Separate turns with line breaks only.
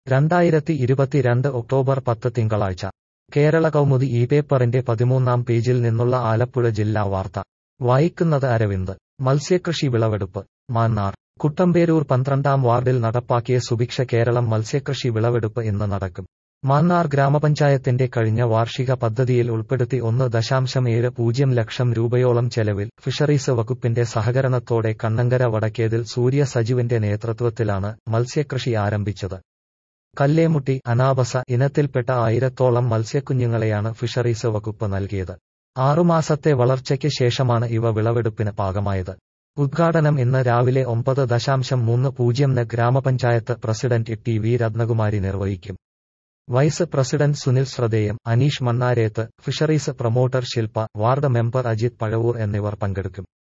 രണ്ടായിരത്തി ഇരുപത്തിരണ്ട് ഒക്ടോബർ പത്ത് തിങ്കളാഴ്ച കേരള കൗമുദി ഈ പേപ്പറിന്റെ പതിമൂന്നാം പേജിൽ നിന്നുള്ള ആലപ്പുഴ ജില്ലാ വാർത്ത വായിക്കുന്നത് അരവിന്ദ് മത്സ്യകൃഷി വിളവെടുപ്പ് മാന്നാർ കുട്ടമ്പേരൂർ പന്ത്രണ്ടാം വാർഡിൽ നടപ്പാക്കിയ സുഭിക്ഷ കേരളം മത്സ്യകൃഷി വിളവെടുപ്പ് ഇന്ന് നടക്കും മാന്നാർ ഗ്രാമപഞ്ചായത്തിന്റെ കഴിഞ്ഞ വാർഷിക പദ്ധതിയിൽ ഉൾപ്പെടുത്തി ഒന്ന് ദശാംശം ഏഴ് പൂജ്യം ലക്ഷം രൂപയോളം ചെലവിൽ ഫിഷറീസ് വകുപ്പിന്റെ സഹകരണത്തോടെ കണ്ണങ്കര വടക്കേതിൽ സൂര്യ സജുവിന്റെ നേതൃത്വത്തിലാണ് മത്സ്യകൃഷി ആരംഭിച്ചത് കല്ലേമുട്ടി അനാബസ ഇനത്തിൽപ്പെട്ട ആയിരത്തോളം മത്സ്യക്കുഞ്ഞുങ്ങളെയാണ് ഫിഷറീസ് വകുപ്പ് നൽകിയത് ആറുമാസത്തെ വളർച്ചയ്ക്ക് ശേഷമാണ് ഇവ വിളവെടുപ്പിന് പാകമായത് ഉദ്ഘാടനം ഇന്ന് രാവിലെ ഒമ്പത് ദശാംശം മൂന്ന് പൂജ്യം ന് ഗ്രാമപഞ്ചായത്ത് പ്രസിഡന്റ് ടി വി രത്നകുമാരി നിർവഹിക്കും വൈസ് പ്രസിഡന്റ് സുനിൽ ശ്രദ്ധേയം Aneesh Mannareth fisheries promoter Shilpa ward member Ajith Pazhavoor എന്നിവർ പങ്കെടുക്കും